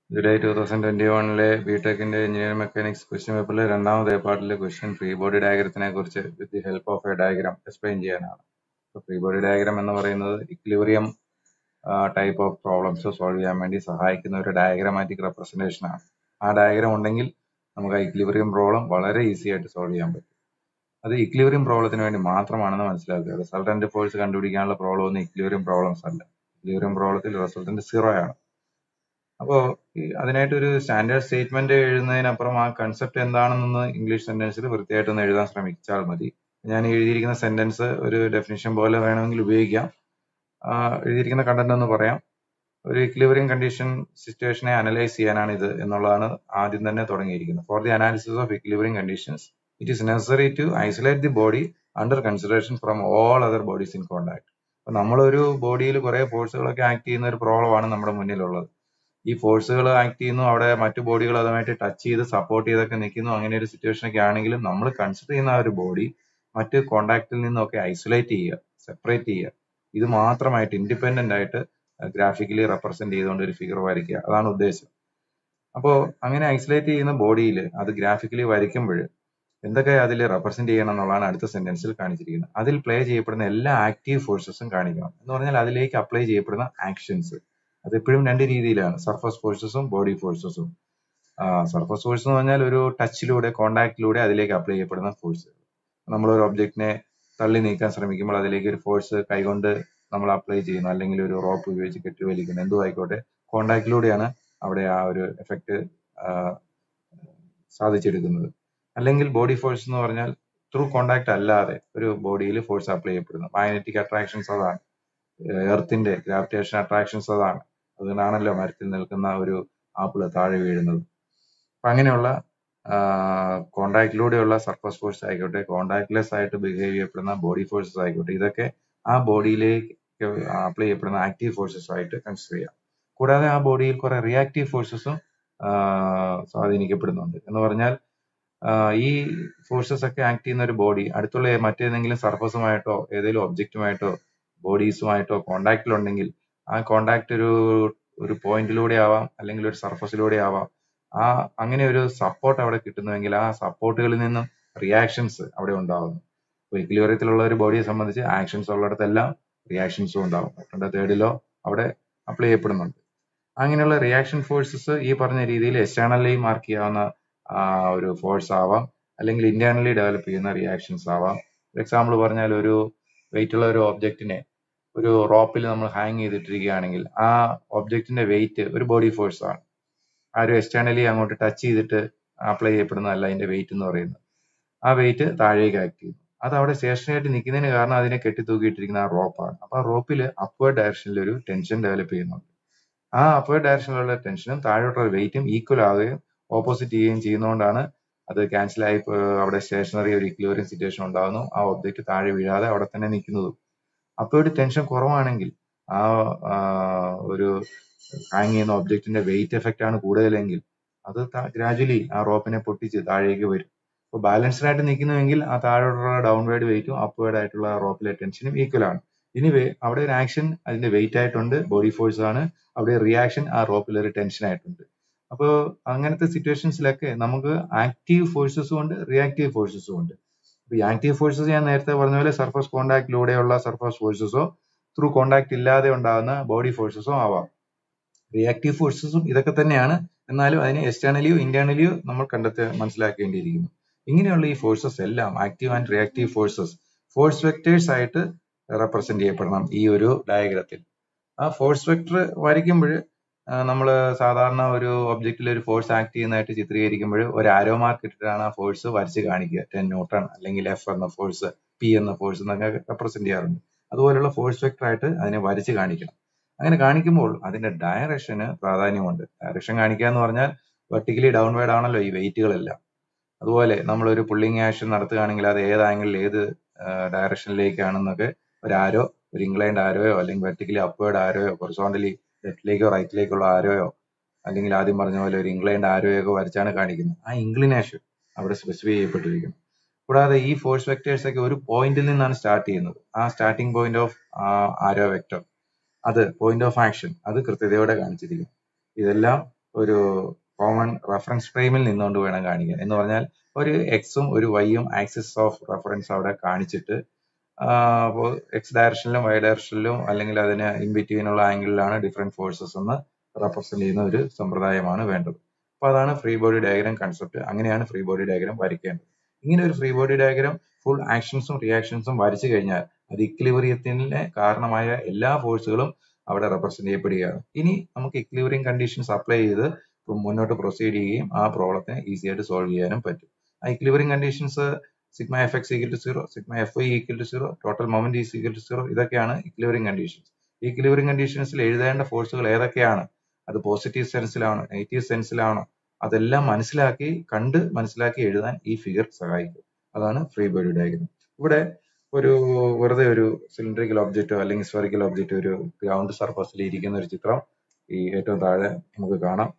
July two thousand twenty വണ്ണിലെ ബിടെക്കിന്റെ engineering mechanics question പേപ്പറിലെ രണ്ടാമത്തെ പാർട്ടിലെ ക്വസ്റ്റ്യൻ ഫ്രീ ബോഡി ഡയഗ്രത്തിനെ കുറിച്ച് with the help of a diagram explain ചെയ്യാനാണ് ഫ്രീ ബോഡി ഡയഗ്രാം എന്ന് പറയുന്നത് equilibrium type of problems solve ചെയ്യാൻ വേണ്ടി സഹായിക്കുന്ന ഒരു ഡയഗ്രമാറ്റിക് റെപ്രസെന്റേഷൻ ആണ് ആ ഡയഗ്രാം ഉണ്ടെങ്കിൽ നമുക്ക് ആ ഇക്ലിബറിയം പ്രോബ്ലം വളരെ ഈസി ആയിട്ട് സോൾവ് ചെയ്യാൻ പറ്റും അത് ഇക്ലിബറിയം പ്രോബ്ലത്തിന് വേണ്ടി മാത്രമാണെന്ന് മനസ്സിലാക്കുക റിസൾട്ടന്റ് ഫോഴ്സ് കണ്ടുപിടിക്കാനുള്ള പ്രോബ്ലം ഒന്നും ഇക്ലിബറിയം പ്രോബ്ലംസ് അല്ല ഇക്ലിബറിയം പ്രോബ്ലത്തിൽ റിസൾട്ടന്റ് സീറോ ആണ് അപ്പോ ഈ അതിനായിട്ട് ഒരു സ്റ്റാൻഡേർഡ് സ്റ്റേറ്റ്മെന്റ് എഴുതുന്നതിനപ്പുറം ആ കൺസെപ്റ്റ് എന്താണെന്നൊന്ന് ഇംഗ്ലീഷ് സെന്റൻസിൽ വൃത്തിയായിട്ടൊന്ന് എഴുതാൻ ശ്രമിച്ചാൽ മതി ഞാൻ എഴുതിയിരിക്കുന്ന സെന്റൻസ് ഒരു ഡെഫിനിഷൻ പോലെ വേണമെങ്കിൽ ഉപയോഗിക്കാം ആ, എഴുതിയിരിക്കുന്ന കണ്ടന്റ് ഒന്ന് പറയാം ഒരു ഇക്ലിബറിയം കണ്ടീഷൻ സിറ്റുവേഷനെ അനലൈസ് ചെയ്യാനാണ് ഇത് എന്നുള്ളതാണ് ആദ്യം തന്നെ തുടങ്ങിയിരിക്കുന്നത് for the analysis of equilibrium conditions it is necessary to isolate the body under consideration from all other bodies in contact അപ്പൊ നമ്മളൊരു ബോഡിയിൽ കുറെ ഫോഴ്സുകളൊക്കെ ആക്ട് ചെയ്യുന്ന ഒരു പ്രോബ്ലമാണ് നമ്മുടെ മുന്നിലുള്ളത് ഈ ഫോഴ്സുകൾ ആക്ട് ചെയ്യുന്നു അവിടെ മറ്റു ബോഡികൾ അതുമായിട്ട് ടച്ച് ചെയ്ത് സപ്പോർട്ട് ചെയ്തൊക്കെ നിൽക്കുന്നു അങ്ങനെ ഒരു സിറ്റുവേഷൻ ഒക്കെ ആണെങ്കിലും നമ്മൾ കൺസിഡർ ചെയ്യുന്ന ആ ഒരു ബോഡി മറ്റ് കോണ്ടാക്റ്റിൽ നിന്നൊക്കെ ഐസൊലേറ്റ് ചെയ്യുക സെപ്പറേറ്റ് ചെയ്യുക ഇത് മാത്രമായിട്ട് ഇൻഡിപെൻഡന്റ് ആയിട്ട് ഗ്രാഫിക്കലി റെപ്രസെന്റ് ചെയ്തുകൊണ്ട് ഒരു ഫിഗർ വരയ്ക്കുക അതാണ് ഉദ്ദേശം അപ്പോൾ അങ്ങനെ ഐസൊലേറ്റ് ചെയ്യുന്ന ബോഡിയിൽ അത് ഗ്രാഫിക്കലി വരയ്ക്കുമ്പോൾ എന്തൊക്കെ അതിൽ റെപ്രസെന്റ് ചെയ്യണം എന്നുള്ളതാണ് അടുത്ത സെന്റൻസിൽ കാണിച്ചിരിക്കുന്നത് അതിൽ പ്ലേ ചെയ്യപ്പെടുന്ന എല്ലാ ആക്റ്റീവ് ഫോഴ്സസും കാണിക്കണം എന്ന് പറഞ്ഞാൽ അതിലേക്ക് അപ്ലൈ ചെയ്യപ്പെടുന്ന ആക്ഷൻസ് അത് എപ്പോഴും രണ്ട് രീതിയിലാണ് സർഫസ് ഫോഴ്സസും ബോഡി ഫോഴ്സസും സർഫസ് ഫോഴ്സ് എന്ന് പറഞ്ഞാൽ ഒരു ടച്ചിലൂടെ കോണ്ടാക്റ്റിലൂടെ അതിലേക്ക് അപ്ലൈ ചെയ്യപ്പെടുന്ന ഫോഴ്സ് നമ്മൾ ഒരു ഒബ്ജക്റ്റിനെ തള്ളി നീക്കാൻ ശ്രമിക്കുമ്പോൾ അതിലേക്ക് ഒരു ഫോഴ്സ് കൈകൊണ്ട് നമ്മൾ അപ്ലൈ ചെയ്യുന്നു അല്ലെങ്കിൽ ഒരു റോപ്പ് ഉപയോഗിച്ച് കെട്ടി വലിക്കുന്നു എന്തും ആയിക്കോട്ടെ കോണ്ടാക്റ്റിലൂടെയാണ് അവിടെ ആ ഒരു എഫക്റ്റ് സാധിച്ചെടുക്കുന്നത് അല്ലെങ്കിൽ ബോഡി ഫോഴ്സ് എന്ന് പറഞ്ഞാൽ ത്രൂ കോണ്ടാക്ട് അല്ലാതെ ഒരു ബോഡിയിൽ ഫോഴ്സ് അപ്ലൈ ചെയ്യപ്പെടുന്നു മാഗ്നറ്റിക് അട്രാക്ഷൻസ് അതാണ് എർത്തിന്റെ ഗ്രാവിറ്റേഷൻ അട്രാക്ഷൻസ് അതാണ് അതുകൊണ്ടാണല്ലോ മരത്തിൽ നിൽക്കുന്ന ഒരു ആപ്പിള് താഴെ വീഴുന്നത് അപ്പൊ അങ്ങനെയുള്ള കോണ്ടാക്റ്റിലൂടെയുള്ള സർഫസ് ഫോഴ്സ് ആയിക്കോട്ടെ കോണ്ടാക്ട്ലെസ് ആയിട്ട് ബിഹേവ് ചെയ്യപ്പെടുന്ന ബോഡി ഫോഴ്സസ് ആയിക്കോട്ടെ ഇതൊക്കെ ആ ബോഡിയിലേക്ക് അപ്ലൈ ചെയ്യപ്പെടുന്ന ആക്റ്റീവ് ഫോഴ്സസ് ആയിട്ട് കൺസിഡർ ചെയ്യാം കൂടാതെ ആ ബോഡിയിൽ കുറെ റിയാക്റ്റീവ് ഫോഴ്സസും സ്വാധീനിക്കപ്പെടുന്നുണ്ട് എന്ന് പറഞ്ഞാൽ ആഹ് ഈ ഫോഴ്സസ് ഒക്കെ ആക്ട് ചെയ്യുന്ന ഒരു ബോഡി അടുത്തുള്ള മറ്റേതെങ്കിലും സർഫസുമായിട്ടോ ഏതെങ്കിലും ഒബ്ജക്റ്റുമായിട്ടോ ബോഡീസുമായിട്ടോ കോണ്ടാക്റ്റിലുണ്ടെങ്കിൽ ആ കോണ്ടാക്ട് ഒരു ഒരു പോയിന്റിലൂടെ ആവാം അല്ലെങ്കിൽ ഒരു സർഫസിലൂടെ ആവാം ആ അങ്ങനെ ഒരു സപ്പോർട്ട് അവിടെ കിട്ടുന്നുവെങ്കിൽ ആ സപ്പോർട്ടുകളിൽ നിന്നും റിയാക്ഷൻസ് അവിടെ ഉണ്ടാകുന്നു ഇപ്പൊ ഇക്ലിബറിയത്തിലുള്ള ഒരു ബോഡിയെ സംബന്ധിച്ച് ആക്ഷൻസ് ഉള്ളിടത്തെല്ലാം റിയാക്ഷൻസും ഉണ്ടാവും മറ്റൊരു തേർഡിലോ അവിടെ അപ്ലൈ ചെയ്യപ്പെടുന്നുണ്ട് അങ്ങനെയുള്ള റിയാക്ഷൻ ഫോഴ്സസ് ഈ പറഞ്ഞ രീതിയിൽ എക്സ്റ്റേണലി മാർക്ക് ചെയ്യാവുന്ന ആ, ഒരു ഫോഴ്സ് ആവാം അല്ലെങ്കിൽ ഇന്റേണലി ഡെവലപ്പ് ചെയ്യുന്ന റിയാക്ഷൻസ് ആവാം എക്സാമ്പിൾ പറഞ്ഞാൽ ഒരു വെയിറ്റ് ഉള്ള ഒരു ഒബ്ജക്റ്റിനെ ഒരു റോപ്പിൽ നമ്മൾ ഹാങ് ചെയ്തിട്ടിരിക്കുകയാണെങ്കിൽ ആ ഒബ്ജക്റ്റിന്റെ വെയിറ്റ് ഒരു ബോഡി ഫോഴ്സ് ആണ് ആരും എക്സ്റ്റേണലി അങ്ങോട്ട് ടച്ച് ചെയ്തിട്ട് അപ്ലൈ ചെയ്യപ്പെടുന്നതല്ല അതിന്റെ വെയിറ്റ് എന്ന് പറയുന്നത് ആ വെയിറ്റ് താഴേക്ക് ആക്ട് ചെയ്യുന്നു അത് അവിടെ സ്റ്റേഷനറി ആയിട്ട് നിൽക്കുന്നതിന് കാരണം അതിനെ കെട്ടി തൂക്കിയിട്ടിരിക്കുന്ന ആ റോപ്പാണ് അപ്പൊ ആ റോപ്പിൽ അപ്വേർഡ് ഡയറക്ഷനിൽ ഒരു ടെൻഷൻ ഡെവലപ്പ് ചെയ്യുന്നുണ്ട് ആ അപ്വേർഡ് ഡയറക്ഷനിലുള്ള ടെൻഷനും താഴോട്ടുള്ള വെയിറ്റും ഈക്വൽ ആവുകയും ഓപ്പോസിറ്റ് ചെയ്യുകയും ചെയ്യുന്നതുകൊണ്ടാണ് അത് ക്യാൻസൽ ആയി പോ- അവിടെ സ്റ്റേഷനറി ഒരു ഇക്ലിബറിയം സിറ്റുവേഷൻ ഉണ്ടാകുന്നു ആ ഒബ്ജക്റ്റ് താഴെ വീഴാതെ അവിടെ തന്നെ നിൽക്കുന്നതും അപ്പോൾ ഒരു ടെൻഷൻ കുറവാണെങ്കിൽ ആ ആ, ഒരു ഹാങ് ചെയ്യുന്ന ഒബ്ജക്റ്റിന്റെ വെയിറ്റ് എഫക്റ്റ് ആണ് കൂടുതലെങ്കിൽ അത് ഗ്രാജുവലി ആ റോപ്പിനെ പൊട്ടിച്ച് താഴേക്ക് വരും അപ്പോൾ ബാലൻസ്ഡ് ആയിട്ട് നിൽക്കുന്നുവെങ്കിൽ ആ താഴോട്ടുള്ള ഡൗൺവേർഡ് വെയിറ്റും അപ്വേർഡ് ആയിട്ടുള്ള റോപ്പിലെ ടെൻഷനും ഈക്വൽ ആണ് ഇനി അവിടെ ഒരു ആക്ഷൻ അതിന്റെ വെയിറ്റ് ആയിട്ടുണ്ട് ബോഡി ഫോഴ്സ് ആണ് അവിടെ റിയാക്ഷൻ ആ റോപ്പിൽ ഒരു ടെൻഷൻ ആയിട്ടുണ്ട് അപ്പോൾ അങ്ങനത്തെ സിറ്റുവേഷൻസിലൊക്കെ നമുക്ക് ആക്റ്റീവ് ഫോഴ്സസും ഉണ്ട് റിയാക്റ്റീവ് ഫോഴ്സസും ഉണ്ട് അപ്പൊ ഈ ആക്റ്റീവ് ഫോഴ്സസ് ഞാൻ നേരത്തെ പറഞ്ഞ പോലെ സർഫസ് കോണ്ടാക്റ്റിലൂടെയുള്ള സർഫസ് ഫോഴ്സസോ ത്രൂ കോണ്ടാക്ട് ഇല്ലാതെ ഉണ്ടാകുന്ന ബോഡി ഫോഴ്സസോ ആവാം റിയാക്റ്റീവ് ഫോഴ്സസും ഇതൊക്കെ തന്നെയാണ് എന്നാലും അതിനെ എക്സ്റ്റേണലിയോ ഇന്റേണലിയോ നമ്മൾ കണ്ടെത്തി മനസ്സിലാക്കേണ്ടിയിരിക്കുന്നു ഇങ്ങനെയുള്ള ഈ ഫോഴ്സസ് എല്ലാം active and reactive forces force vectors ആയിട്ട് റെപ്രസെന്റ് ചെയ്യപ്പെടണം ഈ ഒരു ഡയഗ്രത്തിൽ ആ ഫോഴ്സ് വെക്ടർ വരയ്ക്കുമ്പോൾ നമ്മൾ സാധാരണ ഒരു ഒബ്ജക്റ്റിൽ ഒരു ഫോഴ്സ് ആക്ട് ചെയ്യുന്നതായിട്ട് ചിത്രീകരിക്കുമ്പോൾ ഒരു ആരോ മാർക്ക് ഇട്ടിട്ടാണ് ആ ഫോഴ്സ് വരച്ച് കാണിക്കുക ടെൻ ന്യൂട്ടൺ അല്ലെങ്കിൽ എഫ് എന്ന ഫോഴ്സ് പി എന്ന ഫോഴ്സ് എന്നൊക്കെ റെപ്രസെന്റ് ചെയ്യാറുണ്ട് അതുപോലുള്ള ഫോഴ്സ് വെക്ടർ ആയിട്ട് അതിനെ വരച്ച് കാണിക്കണം അങ്ങനെ കാണിക്കുമ്പോൾ അതിന്റെ ഡയറക്ഷന് പ്രാധാന്യമുണ്ട് ഡയറക്ഷൻ കാണിക്കുക എന്ന് പറഞ്ഞാൽ വെർട്ടിക്കലി ഡൗൺവേർഡ് ആണല്ലോ ഈ വെയിറ്റുകളെല്ലാം അതുപോലെ നമ്മൾ ഒരു പുള്ളിങ് ആക്ഷൻ നടത്തുകയാണെങ്കിൽ അത് ഏത് ആംഗിളിൽ ഏത് ഡയറക്ഷനിലേക്കാണെന്നൊക്കെ ഒരു ആരോ ഒരു ഇംഗ്ലൈൻഡ് ആരോയോ അല്ലെങ്കിൽ വെർട്ടിക്കലി അപ്വേർഡ് ആരോയോ ഹൊറിസോണ്ടലി ലെഫ്റ്റിലേക്കോ റൈറ്റിലേക്കുള്ള ആരോയോ അല്ലെങ്കിൽ ആദ്യം പറഞ്ഞ പോലെ ഒരു ഇംഗ്ലൈൻഡ് ആരോയോ ഒക്കെ വരച്ചാണ് കാണിക്കുന്നത് ആ ഇംഗ്ലിനേഷൻ അവിടെ സ്പെസിഫൈ ചെയ്യപ്പെട്ടിരിക്കുന്നു കൂടാതെ ഈ ഫോഴ്സ് വെക്ടേഴ്സ് ഒക്കെ ഒരു പോയിന്റിൽ നിന്നാണ് സ്റ്റാർട്ട് ചെയ്യുന്നത് ആ starting point of arrow vector അത് പോയിന്റ് ഓഫ് ആക്ഷൻ അത് കൃത്യതയോടെ കാണിച്ചിരിക്കും ഇതെല്ലാം ഒരു കോമൺ റഫറൻസ് ഫ്രെയിമിൽ നിന്നുകൊണ്ട് വേണം കാണിക്കാൻ എന്ന് പറഞ്ഞാൽ ഒരു എക്സും ഒരു വൈയും ആക്സിസ് ഓഫ് റഫറൻസ് അവിടെ കാണിച്ചിട്ട് അപ്പോൾ എക്സ് ഡയറക്ഷനിലും വൈ ഡയറക്ഷനിലും അല്ലെങ്കിൽ അതിന് ഇൻ ബിറ്റ്വീനുള്ള ആംഗിളിലാണ് ഡിഫറെന്റ് ഫോഴ്സസ് എന്ന് റെപ്രസെന്റ് ചെയ്യുന്ന ഒരു സമ്പ്രദായമാണ് വേണ്ടത് അപ്പൊ അതാണ് ഫ്രീ ബോഡി ഡയഗ്രാം കൺസെപ്റ്റ് അങ്ങനെയാണ് ഫ്രീ ബോഡി ഡയഗ്രാം വരയ്ക്കേണ്ടത് ഇങ്ങനെ ഒരു ഫ്രീ ബോഡി ഡയഗ്രാം ഫുൾ ആക്ഷൻസും റിയാക്ഷൻസും വരച്ചു കഴിഞ്ഞാൽ അത് ഇക്ലിബറിയത്തിന് കാരണമായ എല്ലാ ഫോഴ്സുകളും അവിടെ റെപ്രസെന്റ് ചെയ്യപ്പെടുകയാണ് ഇനി നമുക്ക് ഇക്ലിബറിയം കണ്ടീഷൻസ് അപ്ലൈ ചെയ്ത് മുന്നോട്ട് പ്രൊസീഡ് ചെയ്യുകയും ആ പ്രോബ്ലത്തിനെ ഈസി ആയിട്ട് സോൾവ് ചെയ്യാനും പറ്റും ആ equilibrium conditions sigma F X equal to zero sigma F Y equal to zero total moment is equal to zero ഇതൊക്കെയാണ് ഇക്ലിബറിയം കണ്ടീഷൻസ് ഈ ഇക്ലിബറിയം കണ്ടീഷൻസിൽ എഴുതേണ്ട ഫോഴ്സുകൾ ഏതൊക്കെയാണ് അത് പോസിറ്റീവ് സെൻസിലാണോ നെഗറ്റീവ് സെൻസിലാണോ അതെല്ലാം മനസ്സിലാക്കി കണ്ട് മനസ്സിലാക്കി എഴുതാൻ ഈ ഫിഗർ സഹായിക്കും അതാണ് ഫ്രീ ബോഡി ഡയഗ്രം ഇവിടെ ഒരു വെറുതെ ഒരു സിലിണ്ടറിക്കൽ ഒബ്ജക്റ്റോ അല്ലെങ്കിൽ സ്ഫെറിക്കൽ ഒബ്ജക്റ്റോ ഒരു ഗ്രൗണ്ട് സർഫസിൽ ഇരിക്കുന്ന ഒരു ചിത്രം ഈ ഏറ്റവും താഴെ നമുക്ക് കാണാം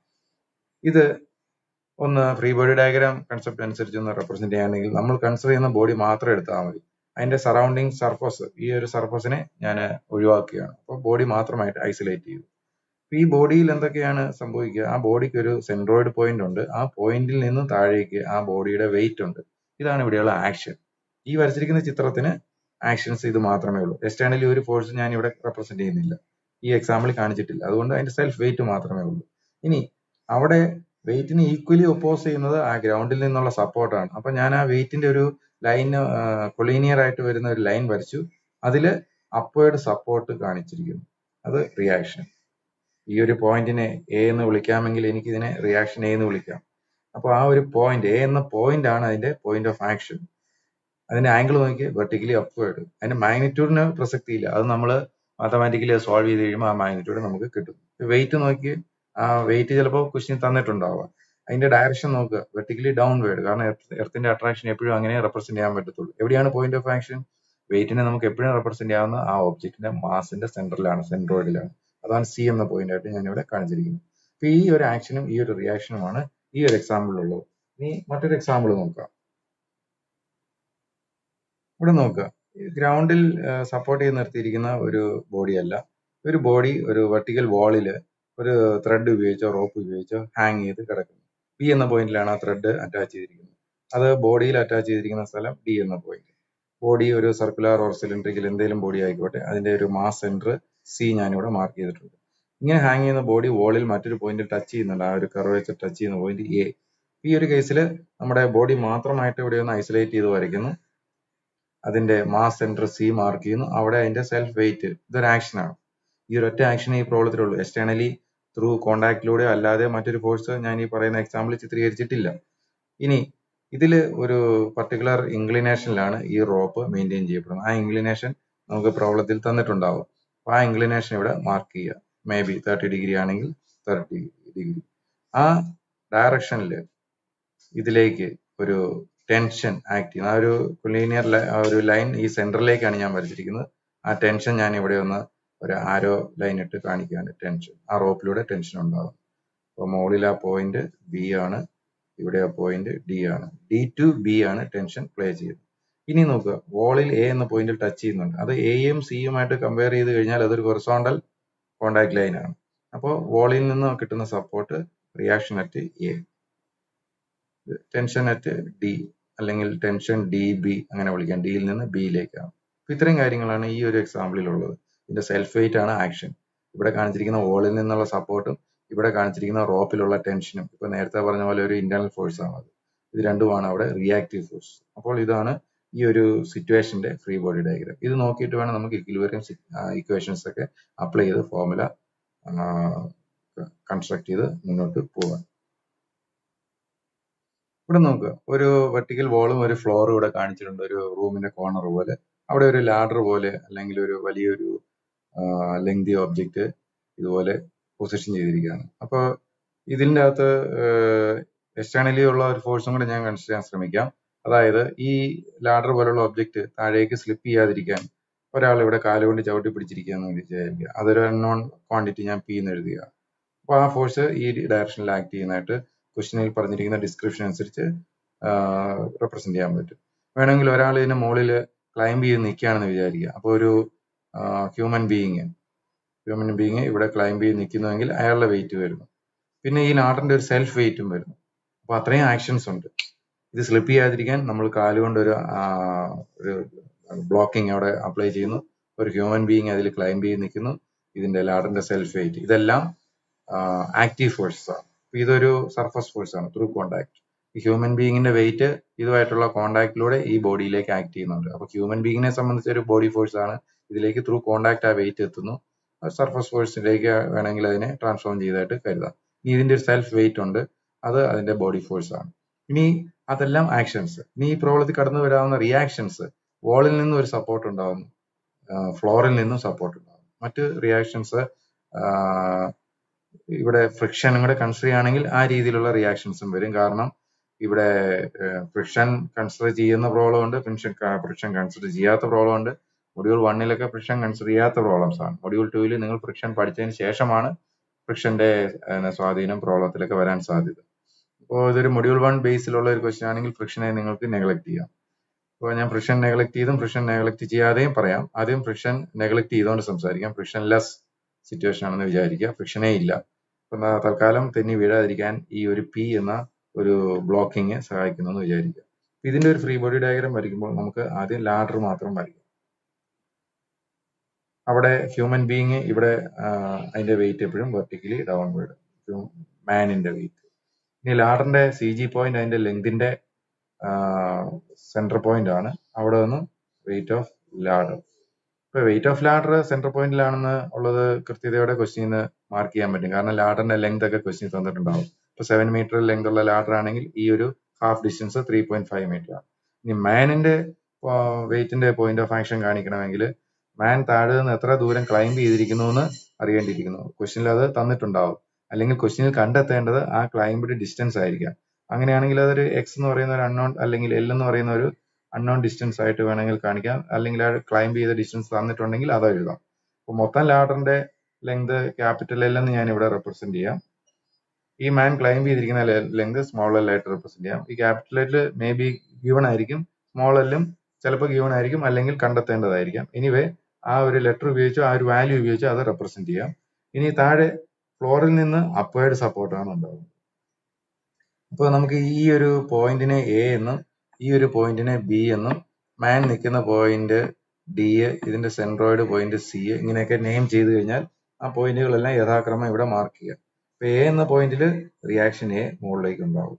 ഇത് ഒന്ന് ഫ്രീ ബോഡി ഡയഗ്രാം കൺസെപ്റ്റ് അനുസരിച്ച് ഒന്ന് റെപ്രസെന്റ് ചെയ്യാണെങ്കിൽ നമ്മൾ കൺസിഡർ ചെയ്യുന്ന ബോഡി മാത്രം എടുത്താൽ മതി അതിന്റെ സറൗണ്ടിങ് സർഫസ് ഈ ഒരു സർഫസിനെ ഞാൻ ഒഴിവാക്കുകയാണ് അപ്പോൾ ബോഡി മാത്രമായിട്ട് ഐസൊലേറ്റ് ചെയ്തു ഈ ബോഡിയിൽ എന്തൊക്കെയാണ് സംഭവിക്കുക ആ ബോഡിക്ക് ഒരു സെൻട്രോയിഡ് പോയിന്റ് ഉണ്ട് ആ പോയിന്റിൽ നിന്നും താഴേക്ക് ആ ബോഡിയുടെ വെയിറ്റ് ഉണ്ട് ഇതാണ് ഇവിടെയുള്ള ആക്ഷൻ ഈ വരച്ചിരിക്കുന്ന ചിത്രത്തിന് ആക്ഷൻസ് ഇത് മാത്രമേ ഉള്ളൂ എക്സ്റ്റേണലി ഒരു ഫോഴ്സ് ഞാൻ ഇവിടെ റെപ്രസെന്റ് ചെയ്യുന്നില്ല ഈ എക്സാമ്പിൾ കാണിച്ചിട്ടില്ല അതുകൊണ്ട് അതിന്റെ സെൽഫ് വെയിറ്റ് മാത്രമേ ഉള്ളൂ ഇനി അവിടെ വെയിറ്റിന് ഈക്വലി ഒപ്പോസ് ചെയ്യുന്നത് ആ ഗ്രൗണ്ടിൽ നിന്നുള്ള സപ്പോർട്ടാണ് അപ്പൊ ഞാൻ ആ വെയിറ്റിന്റെ ഒരു ലൈൻ കൊളീനിയർ ആയിട്ട് വരുന്ന ഒരു ലൈൻ വരച്ചു അതില് അപ്വേർഡ് സപ്പോർട്ട് കാണിച്ചിരിക്കുന്നു അത് റിയാക്ഷൻ ഈ ഒരു പോയിന്റിനെ എ എന്ന് വിളിക്കാമെങ്കിൽ എനിക്ക് ഇതിനെ റിയാക്ഷൻ എ എന്ന് വിളിക്കാം അപ്പൊ ആ ഒരു പോയിന്റ് എ എന്ന പോയിന്റ് ആണ് അതിന്റെ പോയിന്റ് ഓഫ് ആക്ഷൻ അതിന്റെ ആംഗിൾ നോക്കി വെർട്ടിക്കലി അപ്വേർഡ് അതിന്റെ മാഗ്നിറ്റ്യൂഡിന് പ്രസക്തിയില്ല അത് നമ്മൾ മാത്തമാറ്റിക്കലി സോൾവ് ചെയ്ത് കഴിയുമ്പോൾ ആ മാഗ്നിറ്റ്യൂഡ് നമുക്ക് കിട്ടും വെയിറ്റ് നോക്കി ആ വെയിറ്റ് ചിലപ്പോൾ ക്വസ്റ്റ്യൻ തന്നിട്ടുണ്ടാവുക അതിന്റെ ഡയറക്ഷൻ നോക്കുക വെർട്ടിക്കലി ഡൗൺ വേർഡ് കാരണം എർത്തിന്റെ അട്രാക്ഷൻ എപ്പോഴും അങ്ങനെ റെപ്രസെന്റ് ചെയ്യാൻ പറ്റത്തുള്ളൂ എവിടെയാണ് പോയിന്റ് ഓഫ് ആക്ഷൻ വെയിറ്റിനെ നമുക്ക് എപ്പോഴും റെപ്രസെന്റ് ചെയ്യാവുന്ന ആ ഒബ്ജക്റ്റിന്റെ മാസിന്റെ സെന്ററിലാണ് സെൻട്രോയിഡിലാണ് അതാണ് സി എന്ന പോയിന്റ് ആയിട്ട് ഞാൻ ഇവിടെ കാണിച്ചിരിക്കുന്നത് അപ്പൊ ഈ ഒരു ആക്ഷനും ഈ ഒരു റിയാക്ഷനുമാണ് ഈ ഒരു എക്സാമ്പിളിലുള്ളത് ഇനി മറ്റൊരു എക്സാമ്പിൾ നോക്കാം ഇവിടെ നോക്കുക ഗ്രൗണ്ടിൽ സപ്പോർട്ട് ചെയ്ത് നിർത്തിയിരിക്കുന്ന ഒരു ബോഡി അല്ല ഒരു ബോഡി ഒരു വെർട്ടിക്കൽ വാളില് ഒരു ത്രെഡ് ഉപയോഗിച്ചോ റോപ്പ് ഉപയോഗിച്ചോ ഹാങ് ചെയ്ത് കിടക്കുന്നു ബി എന്ന പോയിന്റിലാണ് ആ ത്രെഡ് അറ്റാച്ച് ചെയ്തിരിക്കുന്നത് അത് ബോഡിയിൽ അറ്റാച്ച് ചെയ്തിരിക്കുന്ന സ്ഥലം ഡി എന്ന പോയിന്റ് ബോഡി ഒരു സർക്കുലർ ഓർ സിലിണ്ടറിക്കൽ എന്തെങ്കിലും ബോഡി ആയിക്കോട്ടെ അതിന്റെ ഒരു മാസ് സെന്റർ സി ഞാനിവിടെ മാർക്ക് ചെയ്തിട്ടുണ്ട് ഇങ്ങനെ ഹാങ് ചെയ്യുന്ന ബോഡി വോളിൽ മറ്റൊരു പോയിന്റിൽ ടച്ച് ചെയ്യുന്നുണ്ട് ആ ഒരു കർവേച്ചർ ടച്ച് ചെയ്യുന്ന പോയിന്റ് എ ഈ ഒരു കേസിൽ നമ്മുടെ ബോഡി മാത്രമായിട്ട് ഇവിടെ ഒന്ന് ഐസൊലേറ്റ് ചെയ്ത് വരയ്ക്കുന്നു അതിന്റെ മാസ് സെന്റർ സി മാർക്ക് ചെയ്യുന്നു അവിടെ അതിന്റെ സെൽഫ് വെയിറ്റ് ഇതൊരു ആക്ഷൻ ആണ് ഈ ഒരു ഒറ്റ ആക്ഷൻ ഈ പ്രോബ്ലത്തിലുള്ളൂ എക്സ്റ്റേണലി ത്രൂ കോണ്ടാക്റ്റിലൂടെ അല്ലാതെ മറ്റൊരു ഫോഴ്സ് ഞാൻ ഈ പറയുന്ന എക്സാമ്പിൾ ചിത്രീകരിച്ചിട്ടില്ല ഇനി ഇതിൽ ഒരു പർട്ടിക്കുലർ ഇൻക്ലിനേഷനിലാണ് ഈ റോപ്പ് മെയിൻറ്റെയിൻ ചെയ്യപ്പെടുന്നത് ആ ഇൻക്ലിനേഷൻ നമുക്ക് പ്രോബ്ലത്തിൽ തന്നിട്ടുണ്ടാവും അപ്പൊ ആ ഇൻക്ലിനേഷൻ ഇവിടെ മാർക്ക് ചെയ്യുക മേ ബി തേർട്ടി ഡിഗ്രി ആണെങ്കിൽ തേർട്ടി ഡിഗ്രി ആ ഡയറക്ഷനിൽ ഇതിലേക്ക് ഒരു ടെൻഷൻ ആക്ട് ചെയ്യുന്നത് ആ ഒരു ലീനിയർ ഒരു ലൈൻ ഈ സെന്ററിലേക്കാണ് ഞാൻ വരച്ചിരിക്കുന്നത് ആ ടെൻഷൻ ഞാൻ ഇവിടെ ഒന്ന് ഒരു ആരോ ലൈൻ ഇട്ട് കാണിക്കുകയാണ് ടെൻഷൻ ആ റോപ്പിലൂടെ ടെൻഷൻ ഉണ്ടാകും അപ്പോൾ മുകളിൽ ആ പോയിന്റ് ബി ആണ് ഇവിടെ ആ പോയിന്റ് ഡി ആണ് ഡി ടു ബി ആണ് ടെൻഷൻ പ്ലേ ചെയ്യുന്നത് ഇനി നോക്കുക വോളിൽ എ എന്ന പോയിന്റിൽ ടച്ച് ചെയ്യുന്നുണ്ട് അത് എയും സിയുമായിട്ട് കമ്പയർ ചെയ്ത് കഴിഞ്ഞാൽ അതൊരു ഹൊറിസോണ്ടൽ കോണ്ടാക്ട് ലൈൻ ആണ് അപ്പോൾ വോളിൽ നിന്ന് കിട്ടുന്ന support reaction at A tension at D അല്ലെങ്കിൽ ടെൻഷൻ ഡി ബി അങ്ങനെ വിളിക്കാം ഡിയിൽ നിന്ന് ബിയിലേക്കാണ് അപ്പൊ ഇത്രയും കാര്യങ്ങളാണ് ഈ ഒരു എക്സാമ്പിളിൽ ഉള്ളത് ഇതിന്റെ സെൽഫ് വെയിറ്റ് ആണ് ആക്ഷൻ ഇവിടെ കാണിച്ചിരിക്കുന്ന വോളിൽ നിന്നുള്ള സപ്പോർട്ടും ഇവിടെ കാണിച്ചിരിക്കുന്ന റോപ്പിലുള്ള ടെൻഷനും ഇപ്പൊ നേരത്തെ പറഞ്ഞ പോലെ ഒരു ഇന്റേണൽ ഫോഴ്സ് ആണ് അത് ഇത് രണ്ടുമാണ് അവിടെ റിയാക്റ്റീവ് ഫോഴ്സ് അപ്പോൾ ഇതാണ് ഈ ഒരു സിറ്റുവേഷന്റെ ഫ്രീ ബോഡി ഡയഗ്രാം ഇത് നോക്കിയിട്ട് വേണം നമുക്ക് ഇക്വിലിബറിയം ഇക്വേഷൻസ് ഒക്കെ അപ്ലൈ ചെയ്ത് ഫോർമുല കൺസ്ട്രക്ട് ചെയ്ത് മുന്നോട്ട് പോകാൻ ഇവിടെ നോക്കുക ഒരു വെർട്ടിക്കൽ വോളും ഒരു ഫ്ലോറും ഇവിടെ കാണിച്ചിട്ടുണ്ട് ഒരു റൂമിന്റെ കോർണർ പോലെ അവിടെ ഒരു ലാഡർ പോലെ അല്ലെങ്കിൽ ഒരു വലിയൊരു ലെങ്തി ഒബ്ജക്റ്റ് ഇതുപോലെ പൊസിഷൻ ചെയ്തിരിക്കുകയാണ് അപ്പോൾ ഇതിൻ്റെ അകത്ത് എക്സ്റ്റേണലി ഉള്ള ഒരു ഫോഴ്സും കൂടെ ഞാൻ കൺസിഡർ ചെയ്യാൻ ശ്രമിക്കാം അതായത് ഈ ലാഡർ പോലുള്ള ഒബ്ജക്റ്റ് താഴേക്ക് സ്ലിപ്പ് ചെയ്യാതിരിക്കാൻ ഒരാൾ ഇവിടെ കാലുകൊണ്ട് ചവിട്ടി പിടിച്ചിരിക്കുക എന്ന് വിചാരിക്കുക അതൊരു അൺനോൺ ക്വാണ്ടിറ്റി ഞാൻ പി എന്ന് എഴുതുക അപ്പോൾ ആ ഫോഴ്സ് ഈ ഡയറക്ഷനിൽ ആക്ട് ചെയ്യുന്നതായിട്ട് ക്വസ്റ്റിനിൽ പറഞ്ഞിരിക്കുന്ന ഡിസ്ക്രിപ്ഷൻ അനുസരിച്ച് റെപ്രസെന്റ് ചെയ്യാൻ പറ്റും വേണമെങ്കിൽ ഒരാൾ ഇതിന്റെ മുകളിൽ ക്ലൈംബ് ചെയ്ത് നിൽക്കുകയാണെന്ന് വിചാരിക്കുക അപ്പോൾ ഒരു ഹ്യൂമൻ ബീയിങ് ഹ്യൂമൻ ബീയിങ് ഇവിടെ ക്ലൈംബ് ചെയ്ത് നിൽക്കുന്നുവെങ്കിൽ അയാളുടെ വെയിറ്റ് വരുന്നു പിന്നെ ഈ ലാഡറിന്റെ ഒരു സെൽഫ് വെയിറ്റും വരുന്നു അപ്പൊ അത്രയും ആക്ഷൻസ് ഉണ്ട് ഇത് സ്ലിപ്പ് ചെയ്യാതിരിക്കാൻ നമ്മൾ കാലുകൊണ്ട് ഒരു ആ, ഒരു ബ്ലോക്കിംഗ് അവിടെ അപ്ലൈ ചെയ്യുന്നു ഒരു ഹ്യൂമൻ ബീയിങ് അതിൽ ക്ലൈംബ് ചെയ്ത് നിൽക്കുന്നു ഇതിന്റെ ലാഡറിന്റെ സെൽഫ് വെയിറ്റ് ഇതെല്ലാം ആക്റ്റീവ് ഫോഴ്സസ് ആണ് അപ്പൊ ഇതൊരു സർഫസ് ഫോഴ്സ് ആണ് ത്രൂ കോണ്ടാക്ട് ഈ ഹ്യൂമൻ ബീയിങ്ങിന്റെ വെയിറ്റ് ഇതുമായിട്ടുള്ള കോണ്ടാക്റ്റിലൂടെ ഈ ബോഡിയിലേക്ക് ആക്ട് ചെയ്യുന്നുണ്ട് അപ്പൊ ഹ്യൂമൻ ബീയിങ്ങിനെ സംബന്ധിച്ച് ഒരു ബോഡി ഫോഴ്സ് ആണ് ഇതിലേക്ക് ത്രൂ കോണ്ടാക്ട് ആ വെയിറ്റ് എത്തുന്നു സർഫസ് ഫോഴ്സിലേക്ക് വേണമെങ്കിൽ അതിനെ ട്രാൻസ്ഫോം ചെയ്തതായിട്ട് കരുതാം ഇനി ഇതിന്റെ ഒരു സെൽഫ് വെയിറ്റ് ഉണ്ട് അത് അതിന്റെ ബോഡി ഫോഴ്സ് ആണ് ഇനി അതെല്ലാം ആക്ഷൻസ് ഇനി ഈ പ്രോബ്ലത്തിൽ കടന്നു വരാവുന്ന റിയാക്ഷൻസ് വാളിൽ നിന്നും ഒരു സപ്പോർട്ട് ഉണ്ടാവുന്നു ഫ്ലോറിൽ നിന്നും സപ്പോർട്ട് ഉണ്ടാവും മറ്റ് റിയാക്ഷൻസ് ഇവിടെ ഫ്രിക്ഷനും കൂടെ കൺസിഡർ ചെയ്യുകയാണെങ്കിൽ ആ രീതിയിലുള്ള റിയാക്ഷൻസും വരും കാരണം ഇവിടെ ഫ്രിക്ഷൻ കൺസിഡർ ചെയ്യുന്ന പ്രോബ്ലം ഉണ്ട് ഫ്രിക്ഷൻ ഫ്രിക്ഷൻ കൺസിഡർ ചെയ്യാത്ത പ്രോബ്ലം ഉണ്ട് മൊഡ്യൂൾ വണ്ണിലൊക്കെ ഫ്രിക്ഷൻ കൺസിഡർ ചെയ്യാത്ത പ്രോബ്ലംസ് ആണ് മൊഡ്യൂൾ ടൂവിൽ നിങ്ങൾ ഫ്രിക്ഷൻ പഠിച്ചതിന് ശേഷമാണ് ഫ്രിക്ഷന്റെ സ്വാധീനം പ്രോബ്ലത്തിലൊക്കെ വരാൻ സാധ്യത അപ്പോൾ ഇതൊരു മൊഡ്യൂൾ വൺ ബേസിലുള്ള ഒരു ക്വസ്റ്റ്യൻ ആണെങ്കിൽ ഫ്രിക്ഷനെ നിങ്ങൾക്ക് നെഗ്ലക്ട് ചെയ്യാം അപ്പോൾ ഞാൻ ഫ്രിക്ഷൻ നെഗ്ലക്ട് ചെയ്തും ഫ്രിക്ഷൻ നെഗ്ലക്ട് ചെയ്യാതെയും പറയാം ആദ്യം ഫ്രിക്ഷൻ നെഗ്ലക്ട് ചെയ്തുകൊണ്ട് സംസാരിക്കാം ഫ്രിക്ഷൻ ലെസ് സിറ്റുവേഷൻ ആണെന്ന് വിചാരിക്കുക ഫ്രിക്ഷനേ ഇല്ല അപ്പൊ ന- തൽക്കാലം തെന്നി വീഴാതിരിക്കാൻ ഈ ഒരു പി എന്ന ഒരു ബ്ലോക്കിങ് സഹായിക്കുന്നു എന്ന് വിചാരിക്കുക ഇതിന്റെ ഒരു ഫ്രീ ബോഡി ഡയഗ്രാം വരയ്ക്കുമ്പോൾ നമുക്ക് ആദ്യം ലാഡർ മാത്രം വരയ്ക്കാം അവിടെ ഹ്യൂമൻ ബീയിങ് ഇവിടെ ആ, അതിന്റെ വെയിറ്റ് എപ്പോഴും വെർട്ടിക്കലി ഡൗൺവേർഡ് മാനിന്റെ വെയിറ്റ് ഇനി ലാഡറിന്റെ സി ജി പോയിന്റ് അതിന്റെ ലെങ്തിന്റെ സെന്റർ പോയിന്റ് ആണ് അവിടെ നിന്ന് വെയിറ്റ് ഓഫ് ലാഡർ ഇപ്പൊ വെയിറ്റ് ഓഫ് ലാഡർ സെന്റർ പോയിന്റിലാണെന്ന് ഉള്ളത് കൃത്യതയോടെ ക്വസ്റ്റ്യന് മാർക്ക് ചെയ്യാൻ പറ്റും കാരണം ലാഡറിന്റെ ലെങ്ത് ഒക്കെ ക്വസ്റ്റ്യൻ തന്നിട്ടുണ്ടാവും ഇപ്പൊ സെവൻ മീറ്റർ ലെങ്ത് ഉള്ള ലാഡർ ആണെങ്കിൽ ഈ ഒരു half distance three point five metre ആണ് ഇനി മാനിന്റെ വെയിറ്റിന്റെ പോയിന്റ് ഓഫ് ആക്ഷൻ കാണിക്കണമെങ്കിൽ മാൻ താഴെ നിന്ന് എത്ര ദൂരം ക്ലൈംബ് ചെയ്തിരിക്കുന്നു എന്ന് അറിയേണ്ടിയിരിക്കുന്നു ക്വസ്റ്റ്യനിൽ അത് തന്നിട്ടുണ്ടാവും അല്ലെങ്കിൽ ക്വസ്റ്റ്യനിൽ കണ്ടെത്തേണ്ടത് ആ ക്ലൈംബിഡ് ഡിസ്റ്റൻസ് ആയിരിക്കാം അങ്ങനെയാണെങ്കിൽ അതൊരു എക്സ് എന്ന് പറയുന്ന ഒരു അൺനോൺ അല്ലെങ്കിൽ എൽ എന്ന് പറയുന്ന ഒരു അൺനോൺ ഡിസ്റ്റൻസ് ആയിട്ട് വേണമെങ്കിൽ കാണിക്കാം അല്ലെങ്കിൽ ആ ക്ലൈംബ് ചെയ്ത ഡിസ്റ്റൻസ് തന്നിട്ടുണ്ടെങ്കിൽ അത് എഴുതാം അപ്പൊ മൊത്തം ലാഡറിന്റെ ലെങ്ത് ക്യാപിറ്റൽ എൽ എന്ന് ഞാൻ ഇവിടെ റെപ്രസെന്റ് ചെയ്യാം ഈ മാൻ ക്ലൈംബ് ചെയ്തിരിക്കുന്ന ലെങ്ത് സ്മോൾ എൽ ആയിട്ട് റെപ്രസെന്റ് ചെയ്യാം ഈ ക്യാപിറ്റൽ എല്ലിൽ മേ ബി ഗിവൺ ആയിരിക്കും സ്മോൾ എല്ലും ചിലപ്പോൾ ഗിവൺ ആയിരിക്കും അല്ലെങ്കിൽ കണ്ടെത്തേണ്ടതായിരിക്കാം എനിവേ ആ ഒരു ലെറ്റർ ഉപയോഗിച്ചോ ആ ഒരു വാല്യൂ ഉപയോഗിച്ചോ അത് റെപ്രസെന്റ് ചെയ്യാം ഇനി താഴെ ഫ്ലോറിൽ നിന്ന് അപ്വേർഡ് സപ്പോർട്ടാണ് ഉണ്ടാവുന്നത് അപ്പോൾ നമുക്ക് ഈ ഒരു പോയിന്റിനെ എ എന്നും ഈ ഒരു പോയിന്റിനെ ബി എന്നും മാൻ നിൽക്കുന്ന പോയിന്റ് ഡി ഇതിന്റെ സെൻട്രോയിഡ് പോയിന്റ് സി ഇങ്ങനെയൊക്കെ നെയിം ചെയ്ത് കഴിഞ്ഞാൽ ആ പോയിന്റുകളെല്ലാം യഥാക്രമം ഇവിടെ മാർക്ക് ചെയ്യാം ഇപ്പൊ എ എന്ന പോയിന്റിൽ റിയാക്ഷൻ എ മുകളിലേക്ക് ഉണ്ടാവും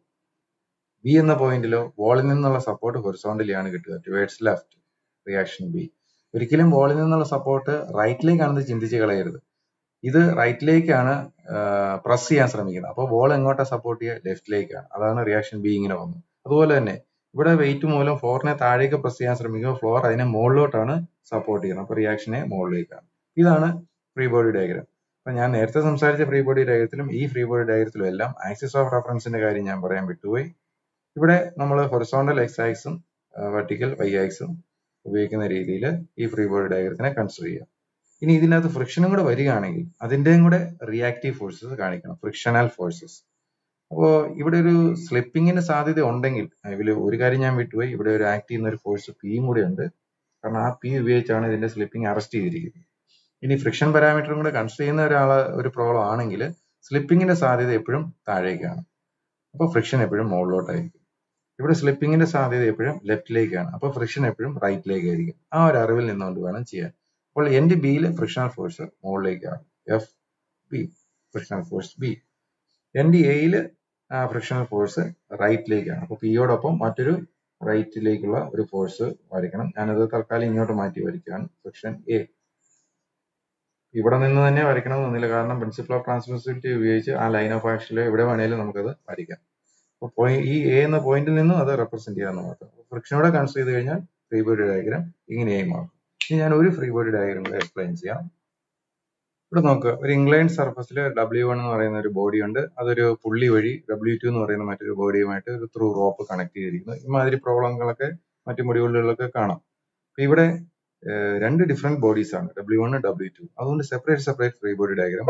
ബി എന്ന പോയിന്റിലോ വോളിൽ നിന്നുള്ള സപ്പോർട്ട് ഹൊറിസോണ്ടലിയാണ് കിട്ടുക ടുവേർഡ്സ് ലെഫ്റ്റ് റിയാക്ഷൻ ബി ഒരിക്കലും വോളിൽ നിന്നുള്ള സപ്പോർട്ട് റൈറ്റിലേക്കാണെന്ന് ചിന്തിച്ച് കളയരുത് ഇത് റൈറ്റിലേക്കാണ് പ്രസ് ചെയ്യാൻ ശ്രമിക്കുന്നത് അപ്പോൾ ബോൾ എങ്ങോട്ടാ സപ്പോർട്ട് ചെയ്യുക ലെഫ്റ്റിലേക്കാണ് അതാണ് റിയാക്ഷൻ ബി ഇങ്ങനെ വന്നത് അതുപോലെ തന്നെ ഇവിടെ വെയിറ്റ് മൂലം ഫ്ലോറിനെ താഴേക്ക് പ്രസ് ചെയ്യാൻ ശ്രമിക്കുമ്പോൾ ഫ്ലോർ അതിനെ മുകളിലോട്ടാണ് സപ്പോർട്ട് ചെയ്യുന്നത് അപ്പോൾ റിയാക്ഷനെ മുകളിലേക്കാണ് ഇതാണ് ഫ്രീ ബോഡി ഡയഗ്രാം അപ്പൊ ഞാൻ നേരത്തെ സംസാരിച്ച ഫ്രീ ബോഡി ഡയഗ്രത്തിലും ഈ ഫ്രീ ബോഡി ഡയഗ്രത്തിലും എല്ലാം ആക്സിസ് ഓഫ് റെഫറൻസിന്റെ കാര്യം ഞാൻ പറയാൻ വിട്ടുപോയി ഇവിടെ നമ്മൾ ഹൊറിസോണ്ടൽ എക്സ് ആക്സും വെർട്ടിക്കൽ വൈ ആക്സും ഉപയോഗിക്കുന്ന രീതിയിൽ ഈ ഫ്രീ ബോഡി ഡയഗ്രത്തിനെ കൺസിഡർ ചെയ്യാം ഇനി ഇതിനകത്ത് ഫ്രിക്ഷനും കൂടെ വരികയാണെങ്കിൽ അതിന്റെയും കൂടെ റിയാക്റ്റീവ് ഫോഴ്സസ് കാണിക്കണം ഫ്രിക്ഷണൽ ഫോഴ്സസ് അപ്പോ ഇവിടെ ഒരു സ്ലിപ്പിങ്ങിന് സാധ്യത ഉണ്ടെങ്കിൽ ഇതിൽ ഒരു കാര്യം ഞാൻ വിട്ടുപോയി ഇവിടെ ഒരു ആക്ട് ചെയ്യുന്ന ഒരു ഫോഴ്സ് പിയും കൂടെ ഉണ്ട് കാരണം ആ പി ഉപയോഗിച്ചാണ് ഇതിന്റെ സ്ലിപ്പിംഗ് അറസ്റ്റ് ചെയ്തിരിക്കുന്നത് ഇനി ഫ്രിക്ഷൻ പാരാമീറ്ററും കൂടെ കൺസിഡർ ചെയ്യുന്ന ഒരാള് ഒരു പ്രോബ്ലം ആണെങ്കിൽ സ്ലിപ്പിങ്ങിന്റെ സാധ്യത എപ്പോഴും താഴേക്കാണ് അപ്പോൾ ഫ്രിക്ഷൻ എപ്പോഴും മുകളിലോട്ടായിരിക്കും ഇവിടെ സ്ലിപ്പിങ്ങിന്റെ സാധ്യത എപ്പോഴും ലെഫ്റ്റിലേക്കാണ് അപ്പോൾ ഫ്രിക്ഷൻ എപ്പോഴും റൈറ്റിലേക്കായിരിക്കും ആ ഒരു അറിവിൽ നിന്നുകൊണ്ട് വേണം ചെയ്യാൻ അപ്പോൾ എൻഡ് ബിയിൽ ഫ്രിക്ഷണൽ ഫോഴ്സ് മുകളിലേക്കാണ് F B frictional force B end എയിൽ ഫ്രിക്ഷണൽ ഫോഴ്സ് റൈറ്റിലേക്കാണ് അപ്പോൾ പിയോടൊപ്പം മറ്റൊരു റൈറ്റിലേക്കുള്ള ഒരു ഫോഴ്സ് വരയ്ക്കണം ഞാനത് തൽക്കാലം ഇങ്ങോട്ട് മാറ്റി വരയ്ക്കുകയാണ് ഫ്രിക്ഷൻ എ ഇവിടെ നിന്ന് തന്നെ വരയ്ക്കണമെന്നൊന്നുമില്ല കാരണം പ്രിൻസിപ്പൾ ഓഫ് ട്രാൻസ്മിസിബിലിറ്റി ഉപയോഗിച്ച് ആ ലൈൻ ഓഫ് ആക്ഷനിൽ എവിടെ വേണേലും നമുക്കത് വരയ്ക്കാം അപ്പോൾ ഈ എ എന്ന പോയിന്റിൽ നിന്നും അത് റെപ്രസെന്റ് ചെയ്യാന്ന് മാത്രം ഫ്രിക്ഷനോടെ കൺസിഡർ ചെയ്ത് കഴിഞ്ഞാൽ ഫ്രീ ബോഡി ഡയഗ്രാം ഇങ്ങനെയായി മാറും ഇനി ഞാൻ ഒരു ഫ്രീ ബോഡി ഡയഗ്രാം കൂടെ എക്സ്പ്ലെയിൻ ചെയ്യാം ഇവിടെ നോക്കുക ഒരു ഇംഗ്ലൈൻ സർഫസിൽ ഡബ്ല്യു വൺ എന്ന് പറയുന്ന ഒരു ബോഡി ഉണ്ട് അതൊരു പുള്ളി വഴി ഡബ്ല്യു ടു എന്ന് പറയുന്ന മറ്റൊരു ബോഡിയുമായിട്ട് ഒരു ത്രൂ റോപ്പ് കണക്ട് ചെയ്തിരിക്കുന്നു ഇമാതിരി പ്രോബ്ലങ്ങളൊക്കെ മറ്റു മൊഡ്യൂളുകളിലൊക്കെ കാണാം അപ്പൊ ഇവിടെ ഏഹ്, രണ്ട് ഡിഫറെന്റ് ബോഡീസ് ആണ് ഡബ്ല്യു വൺ ഡബ്ല്യു ടു അതുകൊണ്ട് separate separate free body diagram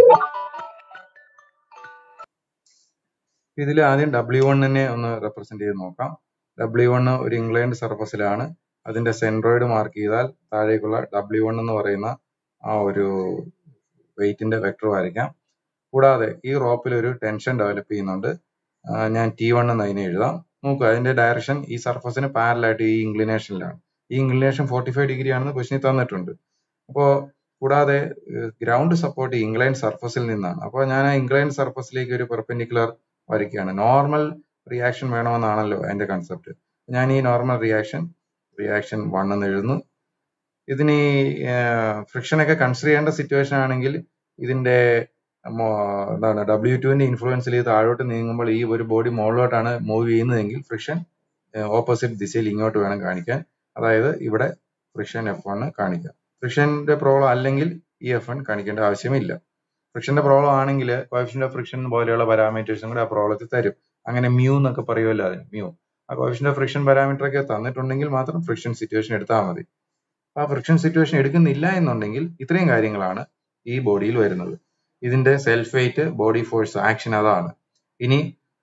ഇതിൽ ആദ്യം ഡബ്ല്യു വണ്ണിനെ ഒന്ന് റെപ്രസെന്റ് ചെയ്ത് നോക്കാം ഡബ്ല്യു വൺ ഒരു ഇംഗ്ലൈൻഡ് സർഫസിലാണ് അതിന്റെ സെൻട്രോയിഡ് മാർക്ക് ചെയ്താൽ താഴേക്കുള്ള ഡബ്ല്യു വൺ എന്ന് പറയുന്ന ആ ഒരു വെയിറ്റിന്റെ വെക്ടർ വരയ്ക്കാം കൂടാതെ ഈ റോപ്പിൽ ഒരു ടെൻഷൻ ഡെവലപ്പ് ചെയ്യുന്നുണ്ട് ആ, ഞാൻ ടി വൺ എന്ന് അതിനെ എഴുതാം നോക്കുക അതിന്റെ ഡയറക്ഷൻ ഈ സർഫസിന് പാരലായിട്ട് ഈ ഇൻക്ലിനേഷനിലാണ് ഈ ഇൻക്ലിനേഷൻ ഫോർട്ടി ഫൈവ് ഡിഗ്രി ആണെന്ന് ക്വസ്റ്റിനിൽ തന്നിട്ടുണ്ട് അപ്പോ കൂടാതെ ഗ്രൗണ്ട് സപ്പോർട്ട് ഇംഗ്ലൈൻ സർഫസിൽ നിന്നാണ് അപ്പോൾ ഞാൻ ആ ഇംഗ്ലൈൻ സർഫസിലേക്ക് ഒരു പെർപെൻഡിക്കുലർ വരയ്ക്കുകയാണ് നോർമൽ റിയാക്ഷൻ വേണമെന്നാണല്ലോ അതിന്റെ കൺസെപ്റ്റ് ഞാൻ ഈ നോർമൽ റിയാക്ഷൻ റിയാക്ഷൻ വൺ എന്ന് എഴുതുന്നു ഇതിന് ഫ്രിക്ഷൻ ഒക്കെ കൺസിഡർ ചെയ്യേണ്ട സിറ്റുവേഷൻ ആണെങ്കിൽ ഇതിന്റെ മോ- എന്താണ് ഡബ്ല്യു ടുവിന്റെ ഇൻഫ്ലുവൻസിൽ ഇത് താഴോട്ട് നീങ്ങുമ്പോൾ ഈ ഒരു ബോഡി മുകളിലോട്ടാണ് മൂവ് ചെയ്യുന്നതെങ്കിൽ ഫ്രിക്ഷൻ ഓപ്പോസിറ്റ് ദിശയിൽ ഇങ്ങോട്ട് വേണം കാണിക്കാൻ അതായത് ഇവിടെ ഫ്രിക്ഷൻ എഫ് വൺ കാണിക്കാം ഫ്രിക്ഷന്റെ പ്രോബ്ലം അല്ലെങ്കിൽ ഈ എഫ് വൺ കാണിക്കേണ്ട ആവശ്യമില്ല ഫ്രിക്ഷന്റെ പ്രോബ്ലം ആണെങ്കിൽ കോഫിഷ്യന്റ് ഓഫ് ഫ്രിക്ഷൻ പോലെയുള്ള പാരാമീറ്റേഴ്സും കൂടെ ആ പ്രോബ്ലത്തിൽ തരും അങ്ങനെ മ്യൂ എന്നൊക്കെ പറയുമല്ലോ അതിന് മ്യൂ ആ കോഫിഷ്യന്റ് ഓഫ് ഫ്രിക്ഷൻ പാരാമീറ്റർ ഒക്കെ തന്നിട്ടുണ്ടെങ്കിൽ മാത്രം ഫ്രിക്ഷൻ സിറ്റുവേഷൻ എടുത്താൽ മതി ആ ഫ്രിക്ഷൻ സിറ്റുവേഷൻ എടുക്കുന്നില്ല എന്നുണ്ടെങ്കിൽ ഇത്രയും കാര്യങ്ങളാണ് ഈ ബോഡിയിൽ വരുന്നത് ഇതിന്റെ self weight body force action അതാണ് ഇനി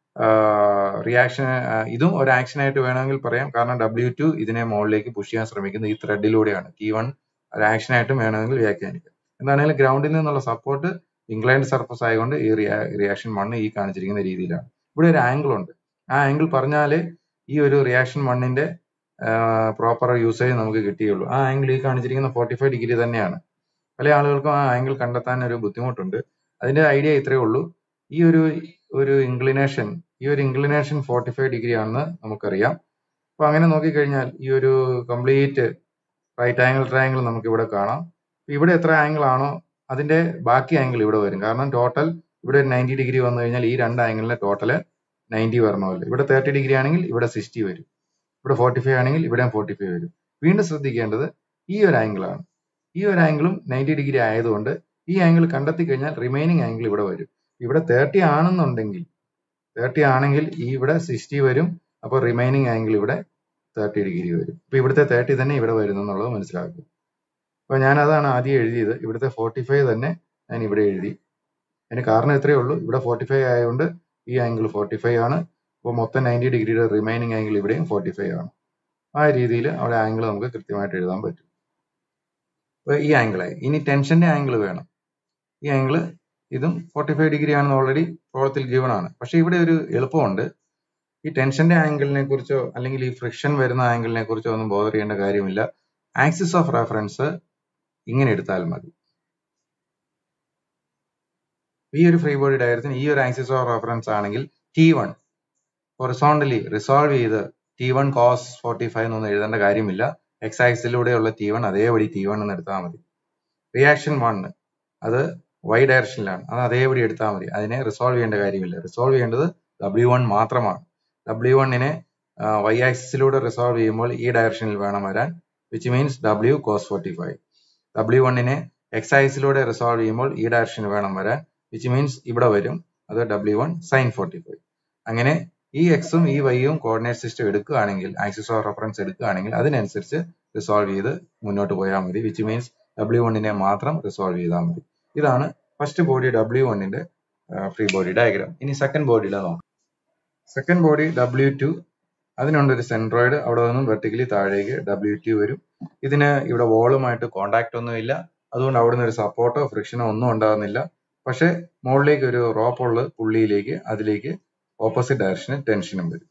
റിയാക്ഷൻ ഇതും ഒരു ആക്ഷൻ ആയിട്ട് വേണമെങ്കിൽ പറയാം കാരണം ഡബ്ല്യു ടു ഇതിനെ മുകളിലേക്ക് പുഷ് ചെയ്യാൻ ശ്രമിക്കുന്നത് ഈ ത്രെഡിലൂടെയാണ് ടി വൺ ഒരു ആക്ഷൻ ആയിട്ടും വേണമെങ്കിൽ വ്യാഖ്യാനിക്കാം എന്താണെങ്കിലും ഗ്രൗണ്ടിൽ നിന്നുള്ള സപ്പോർട്ട് ഇംഗ്ലൈൻഡ് സർഫസ് ആയതുകൊണ്ട് ഈ റിയാക്ഷൻ വണ്ണ് ഈ കാണിച്ചിരിക്കുന്ന രീതിയിലാണ് ഇവിടെ ഒരു ആംഗിൾ ഉണ്ട് ആ ആംഗിൾ പറഞ്ഞാലേ ഈ ഒരു റിയാക്ഷൻ വണ്ണിന്റെ പ്രോപ്പർ യൂസേജ് നമുക്ക് കിട്ടിയുള്ളൂ ആ ആംഗിൾ ഈ കാണിച്ചിരിക്കുന്ന ഫോർട്ടി ഫൈവ് ഡിഗ്രി തന്നെയാണ് പല ആളുകൾക്കും ആ ആംഗിൾ കണ്ടെത്താൻ ഒരു ബുദ്ധിമുട്ടുണ്ട് അതിന്റെ ഐഡിയ ഇത്രയേ ഉള്ളൂ ഈ ഒരു ഒരു ഇൻക്ലിനേഷൻ ഈ ഒരു ഇൻക്ലിനേഷൻ ഫോർട്ടി ഫൈവ് ഡിഗ്രി ആണെന്ന് നമുക്കറിയാം അപ്പൊ അങ്ങനെ നോക്കിക്കഴിഞ്ഞാൽ ഈ ഒരു കംപ്ലീറ്റ് റൈറ്റ് ആംഗിൾ ട്രയാംഗിൾ നമുക്ക് ഇവിടെ കാണാം ഇവിടെ എത്ര ആംഗിൾ ആണോ അതിന്റെ ബാക്കി ആംഗിൾ ഇവിടെ വരും കാരണം ടോട്ടൽ ഇവിടെ ഒരു നയൻറ്റി ഡിഗ്രി വന്നു കഴിഞ്ഞാൽ ഈ രണ്ട് ആംഗിളിന്റെ ടോട്ടൽ നയൻറ്റി വരണമല്ലോ ഇവിടെ തേർട്ടി ഡിഗ്രി ആണെങ്കിൽ ഇവിടെ സിക്സ്റ്റി വരും ഇവിടെ ഫോർട്ടി ഫൈവ് ആണെങ്കിൽ ഇവിടെ ഫോർട്ടി ഫൈവ് വരും വീണ്ടും ശ്രദ്ധിക്കേണ്ടത് ഈ ഒരു ആംഗിൾ ആണ് ഈ ഒരു ആംഗിളും നയൻറ്റി ഡിഗ്രി ആയതുകൊണ്ട് ഈ ആംഗിൾ കണ്ടെത്തി കഴിഞ്ഞാൽ റിമൈനിങ് ആംഗിൾ ഇവിടെ വരും ഇവിടെ തേർട്ടി ആണെന്നുണ്ടെങ്കിൽ തേർട്ടി ആണെങ്കിൽ ഈ ഇവിടെ സിക്സ്റ്റി വരും അപ്പോൾ റിമൈനിങ് ആംഗിൾ ഇവിടെ തേർട്ടി ഡിഗ്രി വരും അപ്പൊ ഇവിടുത്തെ തേർട്ടി തന്നെ ഇവിടെ വരുന്നു എന്നുള്ളത് മനസ്സിലാക്കുക അപ്പൊ ഞാൻ അതാണ് ആദ്യം എഴുതിയത് ഇവിടുത്തെ ഫോർട്ടി ഫൈവ് തന്നെ ഞാൻ ഇവിടെ എഴുതി അതിന് കാരണം ഇത്രയേ ഉള്ളൂ ഇവിടെ ഫോർട്ടി ഫൈവ് ആയതുകൊണ്ട് ഈ ആംഗിൾ ഫോർട്ടി ഫൈവ് ആണ് അപ്പോൾ മൊത്തം നയൻറ്റി ഡിഗ്രിയുടെ റിമൈനിങ് ആംഗിൾ ഇവിടെയും ഫോർട്ടി ഫൈവ് ആണ് ആ രീതിയിൽ അവിടെ ആംഗിൾ നമുക്ക് കൃത്യമായിട്ട് എഴുതാൻ പറ്റും അപ്പൊ ഈ ആംഗിളായി ഇനി ടെൻഷന്റെ ആംഗിൾ വേണം ഈ ആംഗിൾ ഇതും ഫോർട്ടി ഫൈവ് ഡിഗ്രി ആണെന്ന് ഓൾറെഡി പ്രോബ്ലത്തിൽ ഗിവൺ ആണ് പക്ഷെ ഇവിടെ ഒരു എളുപ്പമുണ്ട് ഈ ടെൻഷന്റെ ആംഗിളിനെ കുറിച്ചോ അല്ലെങ്കിൽ ഈ ഫ്രിക്ഷൻ വരുന്ന ആംഗിളിനെ കുറിച്ചോ ഒന്നും ബോധർ ചെയ്യേണ്ട കാര്യമില്ല ആക്സിസ് ഓഫ് റെഫറൻസ് ഇങ്ങനെ എടുത്താൽ മതി ഈ ഒരു ഫ്രീ ബോഡി ഡയറത്തിന് ഈ ഒരു ആക്സിസ് ഓഫ് റെഫറൻസ് ആണെങ്കിൽ ടി വൺ ഹൊറിസോണ്ടലി റിസോൾവ് ചെയ്ത് T one cos forty five എന്നൊന്നും എഴുതേണ്ട കാര്യമില്ല എക്സ് ആക്സിലൂടെയുള്ള ടി വൺ അതേപടി ടി വൺ എന്ന് എടുത്താൽ മതി റിയാക്ഷൻ വൺ അത് വൈ ഡയറക്ഷനിലാണ് അത് അതേപടി എടുത്താൽ മതി അതിനെ റിസോൾവ് ചെയ്യേണ്ട കാര്യമില്ല റിസോൾവ് ചെയ്യേണ്ടത് ഡബ്ല്യു വൺ മാത്രമാണ് ഡബ്ല്യു വണ്ണിനെ വൈ ആക്സിസിലൂടെ റിസോൾവ് ചെയ്യുമ്പോൾ ഈ ഡയറക്ഷനിൽ വേണം വരാൻ which means W cos forty five W വണ്ണിനെ എക്സ് ആക്സിലൂടെ റിസോൾവ് ചെയ്യുമ്പോൾ ഈ ഡയറക്ഷനിൽ വേണം വരാൻ വിച്ച് മീൻസ് ഇവിടെ വരും അത് W one sine forty five അങ്ങനെ ഈ എക്സും ഈ വൈയും കോർഡിനേറ്റ് സിസ്റ്റം എടുക്കുകയാണെങ്കിൽ ആക്സിസ് ഓഫ് റെഫറൻസ് എടുക്കുകയാണെങ്കിൽ അതിനനുസരിച്ച് റിസോൾവ് ചെയ്ത് മുന്നോട്ട് പോയാൽ മതി വിച്ച് മീൻസ് ഡബ്ല്യു വണ്ണിനെ മാത്രം റിസോൾവ് ചെയ്താൽ മതി ഇതാണ് ഫസ്റ്റ് ബോഡി ഡബ്ല്യു വണ്ണിന്റെ ഫ്രീ ബോഡി ഡയഗ്രാം ഇനി സെക്കൻഡ് ബോഡിയിലെ നോക്കാം സെക്കൻഡ് ബോഡി ഡബ്ല്യു ടു അതിനുണ്ട് ഒരു സെൻട്രോയിഡ് അവിടെ നിന്നും വെർട്ടിക്കലി താഴേക്ക് ഡബ്ല്യു ടു വരും ഇതിന് ഇവിടെ വോളുമായിട്ട് കോണ്ടാക്ട് ഒന്നുമില്ല അതുകൊണ്ട് അവിടെ നിന്ന് ഒരു സപ്പോർട്ടോ ഫ്രിക്ഷനോ ഒന്നും ഉണ്ടാകുന്നില്ല പക്ഷെ മുകളിലേക്ക് ഒരു റോപ്പുള്ള പുള്ളിയിലേക്ക് അതിലേക്ക് ഓപ്പോസിറ്റ് ഡയറക്ഷനിൽ ടെൻഷനും വരും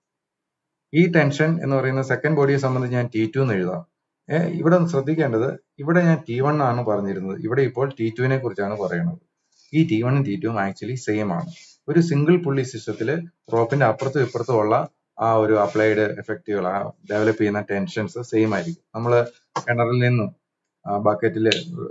ഈ ടെൻഷൻ എന്ന് പറയുന്ന സെക്കൻഡ് ബോഡിയെ സംബന്ധിച്ച് ഞാൻ ടി ടു എന്ന് എഴുതാം ഏ, ഇവിടെ ഒന്ന് ശ്രദ്ധിക്കേണ്ടത് ഇവിടെ ഞാൻ ടി വൺ ആണ് പറഞ്ഞിരുന്നത് ഇവിടെ ഇപ്പോൾ ടി ടുവിനെ കുറിച്ചാണ് പറയുന്നത് ഈ ടി വണ്ണും ടി ടുവും ആക്ച്വലി സെയിം ആണ് ഒരു സിംഗിൾ പുള്ളി സിസ്റ്റത്തിൽ റോപ്പിന്റെ അപ്പുറത്തും ഇപ്പുറത്തും ഉള്ള ആ ഒരു അപ്ലൈഡ് എഫക്റ്റുകൾ ആ ഡെവലപ്പ് ചെയ്യുന്ന ടെൻഷൻസ് സെയിം ആയിരിക്കും നമ്മൾ കിണറിൽ നിന്നും ബക്കറ്റിൽ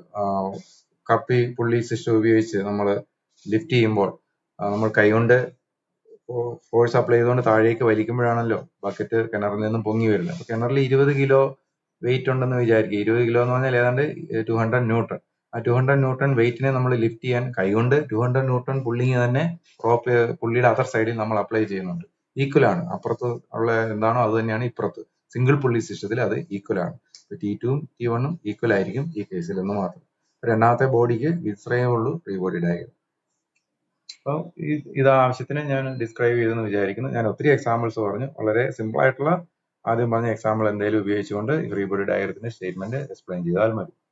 കപ്പി പുള്ളി സിസ്റ്റം ഉപയോഗിച്ച് നമ്മൾ ലിഫ്റ്റ് ചെയ്യുമ്പോൾ ആ, നമ്മൾ കൈകൊണ്ട് ഫോഴ്സ് അപ്ലൈ ചെയ്തുകൊണ്ട് താഴേക്ക് വലിക്കുമ്പോഴാണല്ലോ ബക്കറ്റ് കിണറിൽ നിന്നും പൊങ്ങി വരുന്നത് അപ്പൊ കിണറിൽ ഇരുപത് കിലോ വെയിറ്റ് ഉണ്ടെന്ന് വിചാരിക്കുക ഇരുപത് കിലോ എന്ന് പറഞ്ഞാൽ ഏതാണ്ട് ടു ഹൺഡ്രഡ് ന്യൂട്ടൺ ആ ടു ഹൺഡ്രഡ് ന്യൂട്ടൺ വെയിറ്റിനെ നമ്മൾ ലിഫ്റ്റ് ചെയ്യാൻ കൈകൊണ്ട് ടു ഹൺഡ്രഡ് ന്യൂട്ടൺ പുള്ളിങ് തന്നെ റോപ്പ് പുള്ളിയുടെ അതർ സൈഡിൽ നമ്മൾ അപ്ലൈ ചെയ്യുന്നുണ്ട് ഈക്വൽ ആണ് അപ്പുറത്ത് ഉള്ള എന്താണോ അത് തന്നെയാണ് ഇപ്പുറത്ത് സിംഗിൾ പുള്ളി സിസ്റ്റത്തിൽ അത് ഈക്വൽ ആണ് ടി ടുവും ടി വണ്ണും ഈക്വൽ ആയിരിക്കും ഈ കേസിൽ എന്ന് മാത്രം രണ്ടാമത്തെ ബോഡിക്ക് ഇത്രയേ ഉള്ളൂ ഫ്രീ ബോഡി ഡയഗ്രം അപ്പോൾ ഇത് ആവശ്യത്തിന് ഞാൻ ഡിസ്ക്രൈബ് ചെയ്തെന്ന് വിചാരിക്കുന്നു ഞാൻ ഒത്തിരി എക്സാമ്പിൾസ് പറഞ്ഞു വളരെ സിമ്പിൾ ആയിട്ടുള്ള ആദ്യം പറഞ്ഞ എക്സാമ്പിൾ എന്തെങ്കിലും ഉപയോഗിച്ചുകൊണ്ട് ഫ്രീ ബോഡി ഡയഗ്രത്തിന്റെ സ്റ്റേറ്റ്മെന്റ് എക്സ്പ്ലെയിൻ ചെയ്താൽ മതി